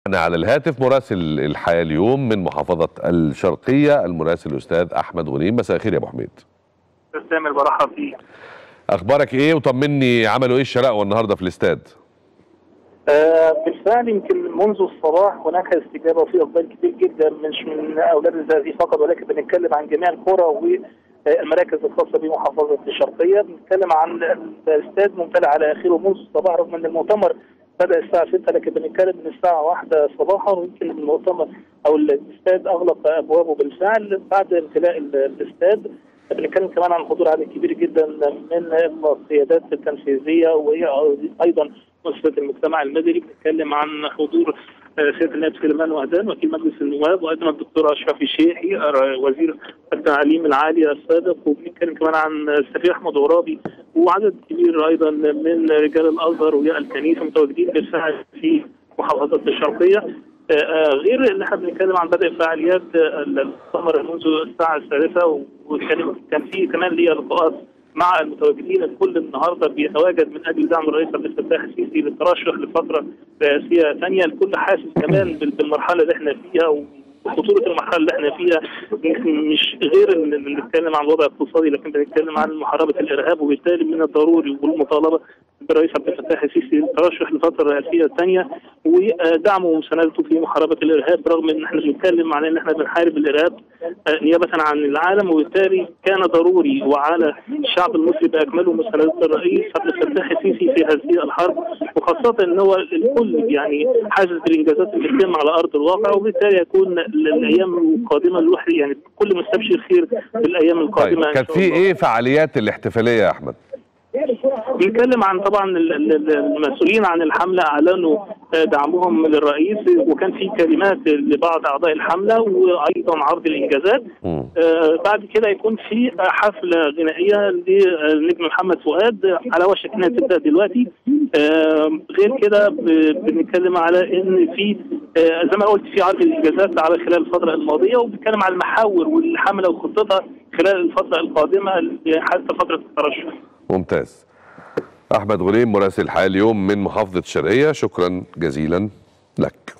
معنا على الهاتف مراسل الحياه اليوم من محافظه الشرقيه المراسل الاستاذ احمد غنيم مساء الخير يا ابو حميد سامر برحب فيك اخبارك ايه وطمني عملوا ايه الشراء النهارده في الاستاد آه بالفعل يمكن منذ الصباح هناك استجابه وفي اقبال كبير جدا مش من اولاد الزقازيق فقط ولكن بنتكلم عن جميع القرى والمراكز الخاصه بمحافظه الشرقيه بنتكلم عن الاستاد ممتلئ على اخره منذ الصباح رغم ان المؤتمر بدا الساعه 6 لكن بنتكلم من الساعه 1 صباحا ويمكن المؤتمر او الاستاد اغلق ابوابه بالفعل بعد امتلاء الاستاد بنتكلم كمان عن حضور عدد كبير جدا من القيادات التنفيذيه وهي ايضا مؤسسه المجتمع المدني بنتكلم عن حضور سياده النائب سليمان وهدان وكيل مجلس النواب وايضا الدكتور اشرف الشيحي وزير التعليم العالي السابق وبنتكلم كمان عن السفير احمد غرابي وعدد كبير ايضا من رجال الازهر والكنيسه متواجدين بالفعل في محافظه الشرقيه غير ان احنا بنتكلم عن بدء فعاليات المؤتمر منذ الساعه الثالثه وكان كان في كمان ليا لقاءات مع المتواجدين الكل النهارده بيتواجد من اجل دعم الرئيس عبد الفتاح السيسي للترشح لفتره رئاسيه ثانيه الكل حاسس كمان بالمرحله اللي احنا فيها وخطوره المرحله اللي احنا فيها مش غير ان بنتكلم عن الوضع الاقتصادي لكن بنتكلم عن محاربه الارهاب وبالتالي من الضروري والمطالبه بالرئيس عبد الفتاح السيسي للترشح للفتره الرئاسيه الثانيه ودعمه ومساندته في محاربه الارهاب رغم ان احنا بنتكلم عن ان احنا بنحارب الارهاب نيابه عن العالم وبالتالي كان ضروري وعلى الشعب المصري باكمله مسانده الرئيس عبد الفتاح السيسي في هذه الحرب وخاصه ان هو الكل يعني حاسس بالانجازات اللي بتتم على ارض الواقع وبالتالي يكون الايام القادمه الواحد يعني كل مستبشر خير بالايام القادمه طيب كانت في ايه فعاليات الاحتفاليه يا احمد؟ بنتكلم عن طبعا المسؤولين عن الحمله اعلنوا دعمهم للرئيس وكان في كلمات لبعض اعضاء الحمله وايضا عرض الانجازات آه بعد كده يكون في حفله غنائيه للنجم محمد فؤاد على وشك انها تبدا دلوقتي آه غير كده بنتكلم على ان في آه زي ما قلت في عرض الانجازات على خلال الفتره الماضيه وبنتكلم على المحاور والحمله وخطتها خلال الفتره القادمه حتى فتره الترشح ممتاز احمد غنيم مراسل الحياه اليوم من محافظه الشرقيه شكرا جزيلا لك